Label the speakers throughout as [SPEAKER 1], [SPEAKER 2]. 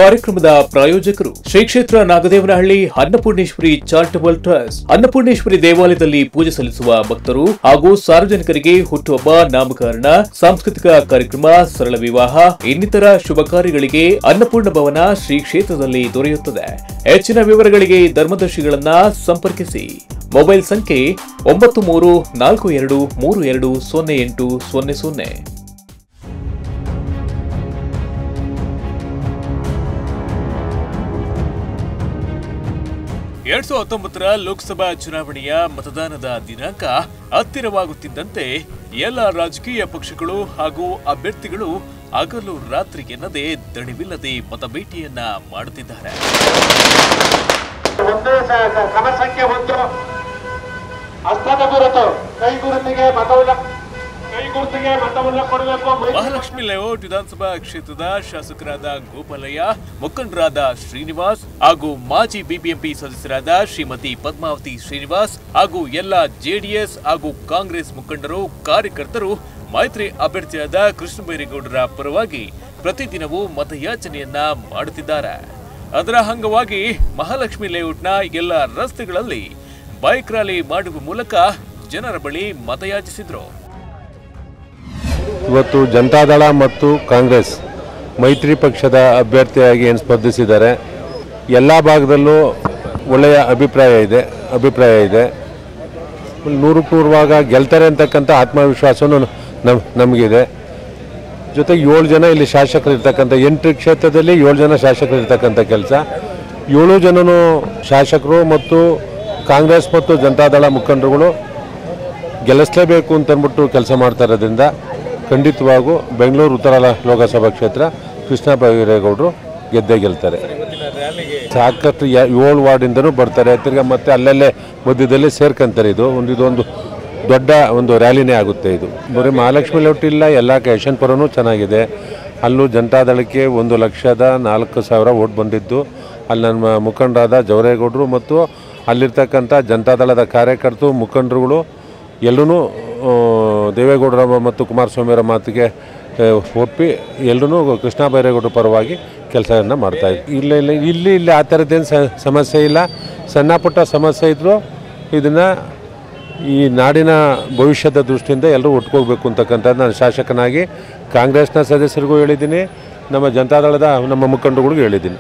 [SPEAKER 1] ಕಾರ್ಯಕ್ರಮದ ಪ್ರಾಯೋಜಕರು Shri Kshetra Nagadevanahalli Annapoorneshwari charitable trust Annapoorneshwari ದೇವಾಲಯದಲ್ಲಿ ಪೂಜೆ ಸಲ್ಲಿಸುವ ಭಕ್ತರು ಹಾಗೂ ಸಾರ್ವಜನಿಕರಿಗೆ ಹುಟ್ಟುಹಬ್ಬ ನಾಮಕರಣ ಸಾಂಸ್ಕೃತಿಕ ಕಾರ್ಯಕ್ರಮ ಸರಳ ವಿವಾಹ ಇನ್ನಿತರ ಶುಭ ಕಾರ್ಯಗಳಿಗೆ ಅನ್ನಪೂರ್ಣ ಭವನ ಶ್ರೀ ಕ್ಷೇತ್ರದಲ್ಲಿ ದೊರೆಯುತ್ತದೆ ಹೆಚ್ಚಿನ ವಿವರಗಳಿಗೆ ಧರ್ಮದರ್ಶಿಗಳನ್ನ ಸಂಪರ್ಕಿಸಿ ಮೊಬೈಲ್ ಸಂಖ್ಯೆ ಒಂಬತ್ತು ಮೂರು ನಾಲ್ಕು ಎರಡು ಮೂರು ಎರಡು ಸೊನ್ನೆ ಎಂಟು ಸೊನ್ನೆ ಸೊನ್ನೆ ಎರಡ್ ಸಾವಿರದ ಹತ್ತೊಂಬತ್ತರ ಲೋಕಸಭಾ ಚುನಾವಣೆಯ ಮತದಾನದ ದಿನಾಂಕ ಹತ್ತಿರವಾಗುತ್ತಿದ್ದಂತೆ ಎಲ್ಲ ರಾಜಕೀಯ ಪಕ್ಷಗಳು ಹಾಗೂ ಅಭ್ಯರ್ಥಿಗಳು ಹಗಲು ರಾತ್ರಿ ಎನ್ನದೇ ದಣಿವಿಲ್ಲದೆ ಮತಬೇಟೆಯನ್ನ ಮಾಡುತ್ತಿದ್ದಾರೆ
[SPEAKER 2] ಒಂದೇ ಸ- ಸ- ಸಮಸಂಖ್ಯೆ ಒಂದು ಹಸ್ತದ ಗುರುತು ಕೈ ಗುರುತಿಗೆ ಮತವನ್ನ ಕೈ ಗುರುತಿಗೆ ಮತವನ್ನ ಕೊಡಬೇಕು ಮೈ-
[SPEAKER 1] ಮಹಾಲಕ್ಷ್ಮಿ ಲೇಔಟ್ ವಿಧಾನಸಭಾ ಕ್ಷೇತ್ರದ ಶಾಸಕರಾದ ಗೋಪಾಲಯ್ಯ ಮುಖಂಡರಾದ ಶ್ರೀನಿವಾಸ್ ಹಾಗೂ ಮಾಜಿ ಬಿಬಿಎಂಪಿ ಸದಸ್ಯರಾದ ಶ್ರೀಮತಿ ಪದ್ಮಾವತಿ ಶ್ರೀನಿವಾಸ್ ಹಾಗೂ ಎಲ್ಲ ಜೆಡಿಎಸ್ ಹಾಗೂ ಕಾಂಗ್ರೆಸ್ ಮುಖಂಡರು ಕಾರ್ಯಕರ್ತರು ಮೈತ್ರಿ ಅಭ್ಯರ್ಥಿಯಾದ ಕೃಷ್ಣ ಬೈರೇಗೌಡರ ಪರವಾಗಿ ಪ್ರತಿದಿನವೂ ಮತಯಾಚನೆಯನ್ನ ಮಾಡುತ್ತಿದ್ದಾರೆ ಅದರ ಅಂಗವಾಗಿ ಮಹಾಲಕ್ಷ್ಮಿ ಲೇಔಟ್ನ ಎಲ್ಲ ರಸ್ತೆಗಳಲ್ಲಿ ಬೈಕ್ ರ್ಯಾಲಿ ಮಾಡುವ ಮೂಲಕ ಜನರ ಬಳಿ ಮತಯಾಚಿಸಿದ್ರು
[SPEAKER 3] ಇವತ್ತು ಜನತಾದಳ ಮತ್ತು ಕಾಂಗ್ರೆಸ್ ಮೈತ್ರಿ ಪಕ್ಷದ ಅಭ್ಯರ್ಥಿಯಾಗಿ ಏನು ಸ್ಪರ್ಧಿಸಿದ್ದಾರೆ ಎಲ್ಲ ಭಾಗದಲ್ಲೂ ಒಳ್ಳೆಯ ಅಭಿಪ್ರಾಯ ಇದೆ ಅಭಿಪ್ರಾಯ ಇದೆ ನೂರಕ್ಕೆ ನೂರುವಾಗ ಗೆಲ್ತಾರೆ ಅಂತಕ್ಕಂಥ ಆತ್ಮವಿಶ್ವಾಸವೂ ನಮ್ ನಮಗಿದೆ ಜೊತೆಗೆ ಏಳು ಜನ ಇಲ್ಲಿ ಶಾಸಕರು ಇರ್ತಕ್ಕಂಥ ಎಂಟು ಕ್ಷೇತ್ರದಲ್ಲಿ ಏಳು ಜನ ಶಾಸಕರು ಇರ್ತಕ್ಕಂಥ ಕೆಲಸ ಏಳು ಜನನು ಶಾಸಕರು ಮತ್ತು ಕಾಂಗ್ರೆಸ್ ಮತ್ತು ಜನತಾದಳ ಮುಖಂಡರುಗಳು ಗೆಲ್ಲಿಸಲೇಬೇಕು ಅಂತ ಅಂದ್ಬಿಟ್ಟು ಕೆಲಸ ಮಾಡ್ತಾ ಇರೋದ್ರಿಂದ ಖಂಡಿತವಾಗೂ ಬೆಂಗಳೂರು ಉತ್ತರ ಲ- ಲೋಕಸಭಾ ಕ್ಷೇತ್ರ ಕೃಷ್ಣ ಬೈರೇಗೌಡರು ಗೆದ್ದೇ ಗೆಲ್ತಾರೆ ಸಾಕಷ್ಟು ಯ- ಏಳು ವಾರ್ಡಿಂದನೂ ಬರ್ತಾರೆ ತಿರ್ಗಾ ಮತ್ತೆ ಅಲ್ಲಲ್ಲೇ ಮಧ್ಯದಲ್ಲಿ ಸೇರ್ಕೊಂತಾರೆ ಇದು ಒಂದು ಇದೊಂದು ದೊಡ್ಡ ಒಂದು ರ್ಯಾಲಿನೇ ಆಗುತ್ತೆ ಇದು ಬರೀ ಮಹಾಲಕ್ಷ್ಮಿ ಲೇಔಟ್ ಇಲ್ಲ ಎಲ್ಲ ಯಶವಂತಪುರನೂ ಚೆನ್ನಾಗಿದೆ ಅಲ್ಲೂ ಜನತಾದಳಕ್ಕೆ ಒಂದು ಲಕ್ಷದ ನಾಲ್ಕು ಸಾವಿರ ಓಟ್ ಬಂದಿದ್ದು ಅಲ್ಲಿ ನನ್ನ ಮುಖಂಡರಾದ ಜವರೇಗೌಡರು ಮತ್ತು ಅಲ್ಲಿರ್ತಕ್ಕಂಥ ಜನತಾದಳದ ಕಾರ್ಯಕರ್ತರು ಮುಖಂಡರುಗಳು ಎಲ್ಲರೂ ದೇವೇಗೌಡರ ಮತ್ತು ಕುಮಾರಸ್ವಾಮಿಯವರ ಮಾತಿಗೆ ಆ, ಒಪ್ಪಿ ಎಲ್ಲರೂ ಕೃಷ್ಣ ಬೈರೇಗೌಡರ ಪರವಾಗಿ ಕೆಲಸವನ್ನು ಮಾಡ್ತಾಯಿದ್ರು ಇಲ್ಲ ಇಲ್ಲ ಇಲ್ಲಿ ಇಲ್ಲಿ ಆ ಥರದ್ದೇನು ಸಮಸ್ಯೆ ಇಲ್ಲ ಸಣ್ಣ ಪುಟ್ಟ ಸಮಸ್ಯೆ ಇದ್ದರೂ ಇದನ್ನು ಈ ನಾಡಿನ ಭವಿಷ್ಯದ ದೃಷ್ಟಿಯಿಂದ ಎಲ್ಲರೂ ಒಟ್ಕೋಗ್ಬೇಕು ಅಂತಕ್ಕಂಥದ್ದು ನಾನು ಶಾಸಕನಾಗಿ ಕಾಂಗ್ರೆಸ್ನ ಸದಸ್ಯರಿಗೂ ಹೇಳಿದ್ದೀನಿ ನಮ್ಮ ಜನತಾದಳದ ನಮ್ಮ ಮುಖಂಡರುಗಳಿಗೂ ಹೇಳಿದ್ದೀನಿ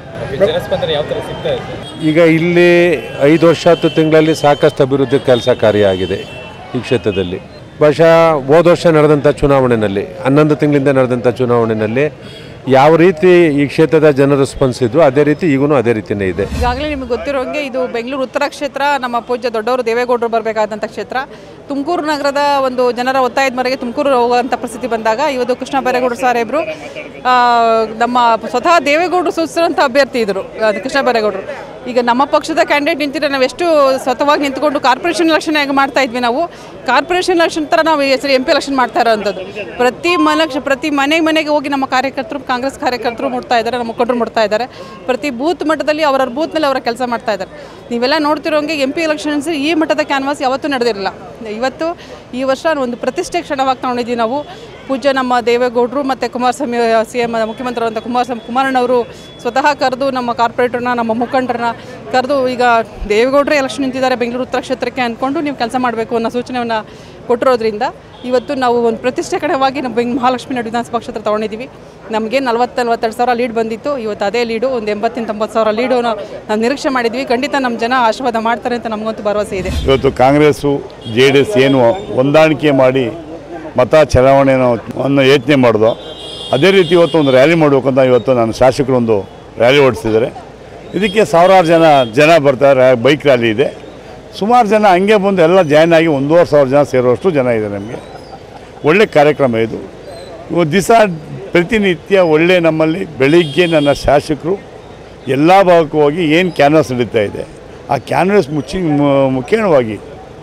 [SPEAKER 3] ಈಗ ಇಲ್ಲಿ ಐದು ವರ್ಷ ಹತ್ತು ತಿಂಗಳಲ್ಲಿ ಸಾಕಷ್ಟು ಅಭಿವೃದ್ಧಿ ಕೆಲಸ ಕಾರ್ಯ ಆಗಿದೆ ಈ ಕ್ಷೇತ್ರದಲ್ಲಿ ಬಹುಶಃ ಹೋದ ವರ್ಷ ನಡೆದಂಥ ಚುನಾವಣೆಯಲ್ಲಿ ಹನ್ನೊಂದು ತಿಂಗಳಿಂದ ನಡೆದಂಥ ಚುನಾವಣೆಯಲ್ಲಿ ಯಾವ ರೀತಿ ಈ ಕ್ಷೇತ್ರದ ಜನರು ಸ್ಪಂದಿಸಿದ್ರು ಅದೇ ರೀತಿ ಈಗೂ ಅದೇ ರೀತಿಯೇ ಇದೆ
[SPEAKER 4] ಈಗಾಗಲೇ ನಿಮಗೆ ಗೊತ್ತಿರೋಂಗೆ ಇದು ಬೆಂಗಳೂರು ಉತ್ತರ ಕ್ಷೇತ್ರ ನಮ್ಮ ಪೂಜ್ಯ ದೊಡ್ಡವರು ದೇವೇಗೌಡರು ಬರಬೇಕಾದಂಥ ಕ್ಷೇತ್ರ ತುಮಕೂರು ನಗರದ ಒಂದು ಜನರ ಒತ್ತಾಯದ ಮೇರೆಗೆ ತುಮಕೂರು ಹೋಗುವಂಥ ಪರಿಸ್ಥಿತಿ ಬಂದಾಗ ಇವತ್ತು ಕೃಷ್ಣ ಬೈರೇಗೌಡರು ಸಾಹೇಬರು ಆ, ನಮ್ಮ ಸ್ವತಃ ದೇವೇಗೌಡರು ಸೂಚಿಸಿರೋಂಥ ಅಭ್ಯರ್ಥಿ ಇದ್ರು ಅದು ಕೃಷ್ಣ ಬೈರೇಗೌಡರು ಈಗ ನಮ್ಮ ಪಕ್ಷದ ಕ್ಯಾಂಡಿಡೇಟ್ ನಿಂತಿದ್ರೆ ನಾವು ಎಷ್ಟು ಸ್ವತಃವಾಗಿ ನಿಂತ್ಕೊಂಡು ಕಾರ್ಪೊರೇಷನ್ ಎಲೆಕ್ಷನ್ ಹೇಗೆ ಮಾಡ್ತಾ ಇದ್ವಿ ನಾವು ಕಾರ್ಪೊರೇಷನ್ ಎಲೆಕ್ಷನ್ ಥರ ನಾವು ಹೆಸರು ಎಂ ಪಿ ಎಲೆಕ್ಷನ್ ಮಾಡ್ತಾ ಇರೋವಂಥದ್ದು ಪ್ರತಿ ಮನೆ ಪ್ರತಿ ಮನೆ ಮನೆಗೆ ಹೋಗಿ ನಮ್ಮ ಕಾರ್ಯಕರ್ತರು ಕಾಂಗ್ರೆಸ್ ಕಾರ್ಯಕರ್ತರು ಮುಟ್ತಾ ಇದ್ದಾರೆ ನಮ್ಮ ಮುಖಂಡರು ಮುಟ್ತಾ ಇದ್ದಾರೆ ಪ್ರತಿ ಬೂತ್ ಮಟ್ಟದಲ್ಲಿ ಅವರ ಬೂತ್ನಲ್ಲಿ ಅವರ ಕೆಲಸ ಮಾಡ್ತಾ ಇದ್ದಾರೆ ನೀವೆಲ್ಲ ನೋಡ್ತಿರೋಂಗೆ ಎಂ ಪಿ ಎಲೆಕ್ಷನ್ಸ್ ಈ ಮಟ್ಟದ ಕ್ಯಾನ್ವಾಸ್ ಯಾವತ್ತೂ ನಡೆದಿರಲಿಲ್ಲ ಇವತ್ತು ಈ ವರ್ಷ ಒಂದು ಪ್ರತಿಷ್ಠೆ ಕ್ಷಣವಾಗಿ ತಗೊಂಡಿದ್ದೀವಿ ನಾವು ಪೂಜ್ಯ ನಮ್ಮ ದೇವೇಗೌಡರು ಮತ್ತು ಕುಮಾರಸ್ವಾಮಿ ಸಿ ಎಮ್ ಮುಖ್ಯಮಂತ್ರಿಯಾದಂಥ ಕುಮಾರಸ್ವಾಮಿ ಕುಮಾರಣ್ಣವರು ಸ್ವತಃ ಕರೆದು ನಮ್ಮ ಕಾರ್ಪೊರೇಟರ್ನ ನಮ್ಮ ಮುಖಂಡರನ್ನ ಕರೆದು ಈಗ ದೇವೇಗೌಡರೇ ಎಲೆಕ್ಷನ್ ನಿಂತಿದ್ದಾರೆ ಬೆಂಗಳೂರು ಉತ್ತರ ಕ್ಷೇತ್ರಕ್ಕೆ ಅಂದ್ಕೊಂಡು ನೀವು ಕೆಲಸ ಮಾಡಬೇಕು ಅನ್ನೋ ಸೂಚನೆಯನ್ನು ಕೊಟ್ಟಿರೋದ್ರಿಂದ ಇವತ್ತು ನಾವು ಒಂದು ಪ್ರತಿಷ್ಠೆ ಕಡೆವಾಗಿ ನಮ್ಮ ಬೆಂಗ್ ಮಹಾಲಕ್ಷ್ಮಿ ನಾಡು ವಿಧಾನಸಭಾ ಕ್ಷೇತ್ರ ತೊಗೊಂಡಿದ್ದೀವಿ ನಮಗೆ ನಲ್ವತ್ತು ನಲ್ವತ್ತೆರಡು ಸಾವಿರ ಲೀಡ್ ಬಂದಿತ್ತು ಇವತ್ತು ಅದೇ ಲೀಡು ಒಂದು ಎಂಬತ್ತಿನ ತೊಂಬತ್ತು ಸಾವಿರ ಲೀಡು ನಾವು ನಿರೀಕ್ಷೆ ಮಾಡಿದ್ವಿ ಖಂಡಿತ ನಮ್ಮ ಜನ ಆಶೀರ್ವಾದ ಮಾಡ್ತಾರೆ ಅಂತ ನಮಗಂತೂ ಭರವಸೆ ಇದೆ
[SPEAKER 5] ಇವತ್ತು ಕಾಂಗ್ರೆಸ್ಸು ಜೆ ಡಿ ಎಸ್ ಏನು ಹೊಂದಾಣಿಕೆ ಮಾಡಿ ಮತ ಚಲಾವಣೆಯನ್ನು ಅನ್ನು ಯೋಚನೆ ಮಾಡಿದೋ ಅದೇ ರೀತಿ ಇವತ್ತು ಒಂದು ರ್ಯಾಲಿ ಮಾಡಬೇಕಂತ ಇವತ್ತು ನನ್ನ ಶಾಸಕರು ಒಂದು ರ್ಯಾಲಿ ಓಡಿಸಿದ್ದಾರೆ ಇದಕ್ಕೆ ಸಾವಿರಾರು ಜನ ಜನ ಬರ್ತಾರೆ ಬೈಕ್ ರ್ಯಾಲಿ ಇದೆ ಸುಮಾರು ಜನ ಹಂಗೆ ಬಂದು ಎಲ್ಲ ಜಾಯ್ನ್ ಆಗಿ ಒಂದೂವರೆ ಸಾವಿರ ಜನ ಸೇರುವಷ್ಟು ಜನ ಇದೆ ನಮಗೆ ಒಳ್ಳೆ ಕಾರ್ಯಕ್ರಮ ಇದು ಇವತ್ತು ದಿವಸ ಪ್ರತಿನಿತ್ಯ ಒಳ್ಳೆ ನಮ್ಮಲ್ಲಿ ಬೆಳಿಗ್ಗೆ ನನ್ನ ಶಾಸಕರು ಎಲ್ಲ ಭಾಗಕ್ಕೂ ಹೋಗಿ ಏನು ಕ್ಯಾನ್ವಾಸ್ ನಡೀತಾ ಇದೆ ಆ ಕ್ಯಾನ್ವಾಸ್ ಮುಚ್ಚಿ ಮು- ಮುಖೇಣವಾಗಿ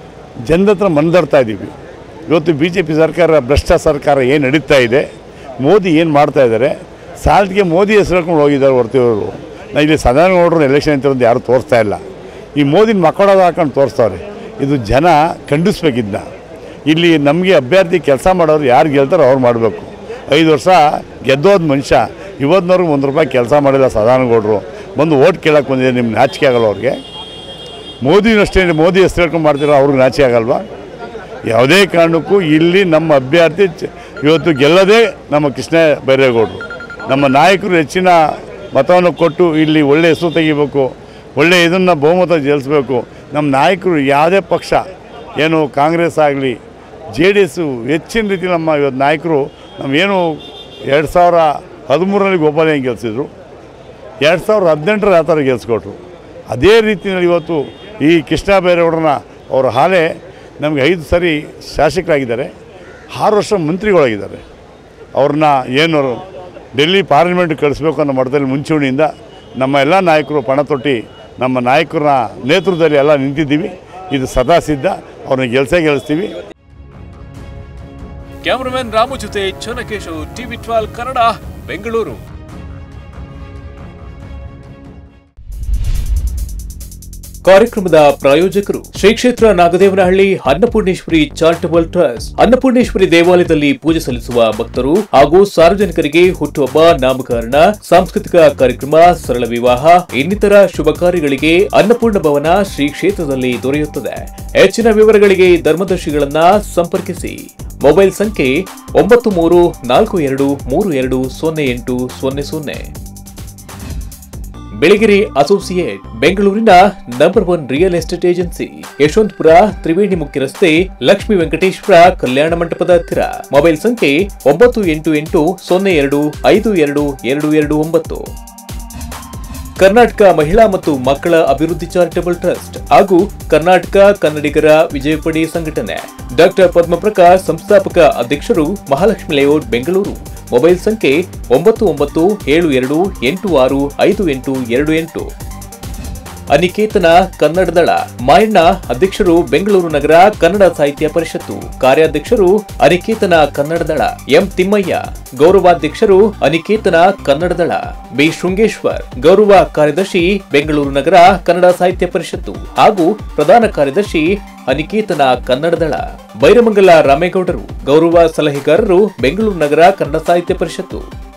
[SPEAKER 5] ಜನದ ಹತ್ರ ಮನದರ್ತಾ ಇದ್ದೀವಿ ಇವತ್ತು ಬಿ ಜೆ ಪಿ ಸರ್ಕಾರ ಭ್ರಷ್ಟ ಸರ್ಕಾರ ಏನು ನಡೀತಾ ಇದೆ ಮೋದಿ ಏನು ಮಾಡ್ತಾ ಇದ್ದಾರೆ ಸಾಲ್ಟ್ಗೆ ಮೋದಿ ಹೆಸರು ಹೇಳ್ಕೊಂಡು ಹೋಗಿದ್ದಾರೆ ಹೊರತು ಇವರು ನಾ ಇಲ್ಲಿ ಸದಾನಂದ ಗೌಡರು ಎಲೆಕ್ಷನ್ ಅಂತ ಯಾರು ತೋರಿಸ್ತಾ ಇಲ್ಲ ಈ ಮೋದಿನ ಮಕ್ಕಳದ ಹಾಕೊಂಡು ತೋರಿಸ್ತವ್ರೆ ಇದು ಜನ ಖಂಡಿಸ್ಬೇಕಿದ್ನ ಇಲ್ಲಿ ನಮಗೆ ಅಭ್ಯರ್ಥಿ ಕೆಲಸ ಮಾಡೋರು ಯಾರು ಗೆಲ್ತಾರೋ ಅವ್ರು ಮಾಡಬೇಕು ಐದು ವರ್ಷ ಗೆದ್ದೋದ ಮನುಷ್ಯ ಇವತ್ತಿನವ್ರಿಗೆ ಒಂದು ರೂಪಾಯಿ ಕೆಲಸ ಮಾಡಿಲ್ಲ ಸದಾನಗೌಡರು ಬಂದು ಓಟ್ ಕೇಳಕ್ಕೆ ಬಂದಿದೆ ನಿಮ್ಗೆ ನಾಚಿಕೆ ಆಗಲ್ಲ ಅವ್ರಿಗೆ ಮೋದಿನಷ್ಟೇ ಮೋದಿ ಹೆಸರು ಹೇಳ್ಕೊಂಡು ಮಾಡ್ತಿರೋ ಅವ್ರಿಗೆ ನಾಚಿಕೆ ಆಗಲ್ವಾ ಯಾವುದೇ ಕಾರಣಕ್ಕೂ ಇಲ್ಲಿ ನಮ್ಮ ಅಭ್ಯರ್ಥಿ ಚ- ಇವತ್ತು ಗೆಲ್ಲದೇ ನಮ್ಮ ಕೃಷ್ಣ ಬೈರೇಗೌಡರು ನಮ್ಮ ನಾಯಕರು ಹೆಚ್ಚಿನ ಮತವನ್ನು ಕೊಟ್ಟು ಇಲ್ಲಿ ಒಳ್ಳೆ ಹೆಸರು ತೆಗಿಬೇಕು ಒಳ್ಳೆ ಇದನ್ನು ಬಹುಮತ ಗೆಲ್ಲಿಸ್ಬೇಕು ನಮ್ಮ ನಾಯಕರು ಯಾವುದೇ ಪಕ್ಷ ಏನು ಕಾಂಗ್ರೆಸ್ ಆಗಲಿ ಜೆ ಡಿ ಎಸ್ಸು ಹೆಚ್ಚಿನ ರೀತಿ ನಮ್ಮ ಇವತ್ತು ನಾಯಕರು ನಮ್ಮೇನು ಎರಡು ಸಾವಿರ ಹದಿಮೂರರಲ್ಲಿ ಗೋಪಾಲ ಹೆಂಗೆ ಗೆಲ್ಸಿದ್ರು ಎರಡು ಸಾವಿರದ ಹದಿನೆಂಟರ ಆ ಥರ ಗೆಲ್ಸ್ಕೊಟ್ರು ಅದೇ ರೀತಿಯಲ್ಲಿ ಇವತ್ತು ಈ ಕೃಷ್ಣ ಬೈರೇಗೌಡರನ್ನ ಅವರ ಹಾಲೆ ನಮಗೆ ಐದು ಸರಿ ಶಾಸಕರಾಗಿದ್ದಾರೆ ಆರು ವರ್ಷ ಮಂತ್ರಿಗಳಾಗಿದ್ದಾರೆ ಅವ್ರನ್ನ ಏನು ಡೆಲ್ಲಿ ಪಾರ್ಲಿಮೆಂಟ್ ಕಳಿಸ್ಬೇಕು ಅನ್ನೋ ಮಟ್ಟದಲ್ಲಿ ಮುಂಚೂಣಿಯಿಂದ ನಮ್ಮ ಎಲ್ಲ ನಾಯಕರು ಪಣ ತೊಟ್ಟಿ ನಮ್ಮ ನಾಯಕರ ನೇತೃತ್ವದಲ್ಲಿ ಎಲ್ಲ ನಿಂತಿದ್ದೀವಿ ಇದು ಸದಾ ಸಿದ್ಧ ಅವ್ರನ್ನ ಗೆಲ್ಸೇ ಗೆಲ್ಲಿಸ್ತೀವಿ
[SPEAKER 1] ಕ್ಯಾಮರಾಮನ್ ರಾಮು ಜೊತೆ ಚನ್ನಕೇಶವ್ ಟಿವಿ ಟ್ವೆಲ್ ಕನ್ನಡ ಬೆಂಗಳೂರು ಕಾರ್ಯಕ್ರಮದ ಪ್ರಾಯೋಜಕರು ಶ್ರೀ ಕ್ಷೇತ್ರ ನಾಗದೇವನಹಳ್ಳಿ ಅನ್ನಪೂರ್ಣೇಶ್ವರಿ ಚಾರಿಟಬಲ್ ಟ್ರಸ್ಟ್ ಅನ್ನಪೂರ್ಣೇಶ್ವರಿ ದೇವಾಲಯದಲ್ಲಿ ಪೂಜೆ ಸಲ್ಲಿಸುವ ಭಕ್ತರು ಹಾಗೂ ಸಾರ್ವಜನಿಕರಿಗೆ ಹುಟ್ಟುಹಬ್ಬ ನಾಮಕರಣ ಸಾಂಸ್ಕೃತಿಕ ಕಾರ್ಯಕ್ರಮ ಸರಳ ವಿವಾಹ ಇನ್ನಿತರ ಶುಭ ಕಾರ್ಯಗಳಿಗೆ ಅನ್ನಪೂರ್ಣ ಭವನ ಶ್ರೀ ಕ್ಷೇತ್ರದಲ್ಲಿ ದೊರೆಯುತ್ತದೆ ಹೆಚ್ಚಿನ ವಿವರಗಳಿಗೆ ಧರ್ಮದರ್ಶಿಗಳನ್ನ ಸಂಪರ್ಕಿಸಿ ಮೊಬೈಲ್ ಸಂಖ್ಯೆ ಒಂಬತ್ತು ಮೂರು ನಾಲ್ಕು ಎರಡು ಮೂರು ಎರಡು ಸೊನ್ನೆ ಎಂಟು ಸೊನ್ನೆ ಸೊನ್ನೆ ಬೆಳಗೆರೆ ಅಸೋಸಿಯೇಟ್ ಬೆಂಗಳೂರಿನ number one real estate agency Yeshwanthpur Triveni ಮುಖ್ಯ ರಸ್ತೆ ಲಕ್ಷ್ಮೀ ವೆಂಕಟೇಶ್ವರ ಕಲ್ಯಾಣ ಮಂಟಪದ ಹತ್ತಿರ ಮೊಬೈಲ್ ಸಂಖ್ಯೆ ಒಂಬತ್ತು ಎಂಟು ಎಂಟು ಸೊನ್ನೆ ಎರಡು ಐದು ಎರಡು ಎರಡು ಎರಡು ಒಂಬತ್ತು ಕರ್ನಾಟಕ ಮಹಿಳಾ ಮತ್ತು ಮಕ್ಕಳ ಅಭಿವೃದ್ಧಿ ಚಾರಿಟಬಲ್ ಟ್ರಸ್ಟ್ ಹಾಗೂ ಕರ್ನಾಟಕ ಕನ್ನಡಿಗರ ವಿಜಯಪಡಿ ಸಂಘಟನೆ ಡಾಕ್ಟರ್ ಪದ್ಮಪ್ರಕಾಶ್ ಸಂಸ್ಥಾಪಕ ಅಧ್ಯಕ್ಷರು ಮಹಾಲಕ್ಷ್ಮಿ ಲೇಔಟ್ ಬೆಂಗಳೂರು ಮೊಬೈಲ್ ಸಂಖ್ಯೆ ಒಂಬತ್ತು ಒಂಬತ್ತು ಏಳು ಎರಡು ಎಂಟು ಆರು ಐದು ಎಂಟು ಎರಡು ಎಂಟು ಅನಿಕೇತನ ಕನ್ನಡ ದಳ ಮಾಯಣ್ಣ ಅಧ್ಯಕ್ಷರು ಬೆಂಗಳೂರು ನಗರ ಕನ್ನಡ ಸಾಹಿತ್ಯ ಪರಿಷತ್ತು ಕಾರ್ಯಾಧ್ಯಕ್ಷರು ಅನಿಕೇತನ ಕನ್ನಡ ದಳ ಎಂ ತಿಮ್ಮಯ್ಯ ಗೌರವಾಧ್ಯಕ್ಷರು ಅನಿಕೇತನ ಕನ್ನಡ ದಳ ಬಿ ಶೃಂಗೇಶ್ವರ್ ಗೌರವ ಕಾರ್ಯದರ್ಶಿ ಬೆಂಗಳೂರು ನಗರ ಕನ್ನಡ ಸಾಹಿತ್ಯ ಪರಿಷತ್ತು ಹಾಗೂ ಪ್ರಧಾನ ಕಾರ್ಯದರ್ಶಿ ಅನಿಕೇತನ ಕನ್ನಡ ದಳ ಬೈರಮಂಗಲ ರಾಮೇಗೌಡರು ಗೌರವ ಸಲಹೆಗಾರರು ಬೆಂಗಳೂರು ನಗರ ಕನ್ನಡ ಸಾಹಿತ್ಯ ಪರಿಷತ್ತು